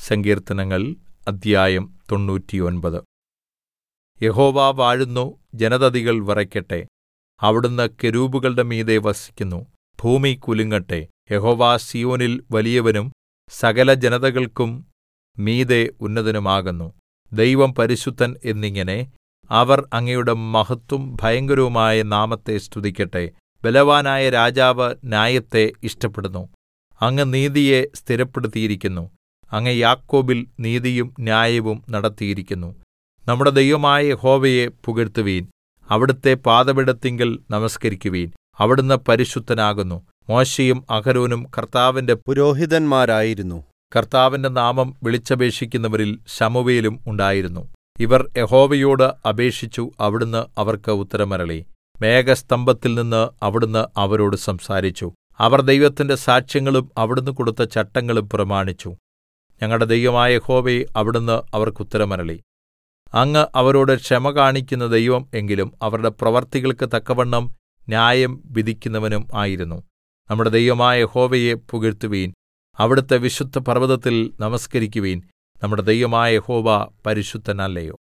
സങ്കീർത്തനങ്ങൾ അദ്ധ്യായം തൊണ്ണൂറ്റിയൊൻപത് യഹോവ വാഴുന്നു ജനതതികൾ വിറയ്ക്കട്ടെ അവിടുന്ന് കെരൂബുകളുടെ മീതെ വസിക്കുന്നു ഭൂമി കുലുങ്ങട്ടെ യഹോവ സീയോനിൽ വലിയവനും സകലജനതകൾക്കും മീതെ ഉന്നതനുമാകുന്നു ദൈവം പരിശുദ്ധൻ എന്നിങ്ങനെ അവർ അങ്ങയുടെ മഹത്തും ഭയങ്കരവുമായ നാമത്തെ സ്തുതിക്കട്ടെ ബലവാനായ രാജാവ് ന്യായത്തെ ഇഷ്ടപ്പെടുന്നു അങ്ങ് നീതിയെ സ്ഥിരപ്പെടുത്തിയിരിക്കുന്നു അങ്ങ് യാക്കോബിൽ നീതിയും ന്യായവും നടത്തിയിരിക്കുന്നു നമ്മുടെ ദൈവമായ യഹോവയെ പുകഴ്ത്തുവിൻ അവിടുത്തെ പാദപീഠത്തിങ്കൽ നമസ്കരിക്കുവിൻ അവിടുന്ന് പരിശുദ്ധനാകുന്നു മോശെയും അഹരോനും കർത്താവിന്റെ പുരോഹിതന്മാരായിരുന്നു കർത്താവിന്റെ നാമം വിളിച്ചപേക്ഷിക്കുന്നവരിൽ ശമൂവേലും ഉണ്ടായിരുന്നു ഇവർ യഹോവയോട് അപേക്ഷിച്ചു അവിടുന്ന് അവർക്ക് ഉത്തരമരുളി മേഘസ്തംഭത്തിൽ നിന്ന് അവിടുന്ന് അവരോട് സംസാരിച്ചു അവർ ദൈവത്തിന്റെ സാക്ഷ്യങ്ങളും അവിടുന്ന് കൊടുത്ത ചട്ടങ്ങളും പ്രമാണിച്ചു ഞങ്ങളുടെ ദൈവമായ യഹോവേ അവിടുന്ന് അവർക്ക് ഉത്തരമരുളി അങ്ങ് അവരോട് ക്ഷമ കാണിക്കുന്ന ദൈവം എങ്കിലും അവരുടെ പ്രവർത്തികൾക്ക് തക്കവണ്ണം ന്യായം വിധിക്കുന്നവനും ആയിരുന്നു നമ്മുടെ ദൈവമായ യഹോവയെ പുകഴ്ത്തുവിൻ അവിടുത്തെ വിശുദ്ധപർവ്വതത്തിൽ നമസ്കരിക്കുവിൻ നമ്മുടെ ദൈവമായ യഹോവ പരിശുദ്ധനല്ലയോ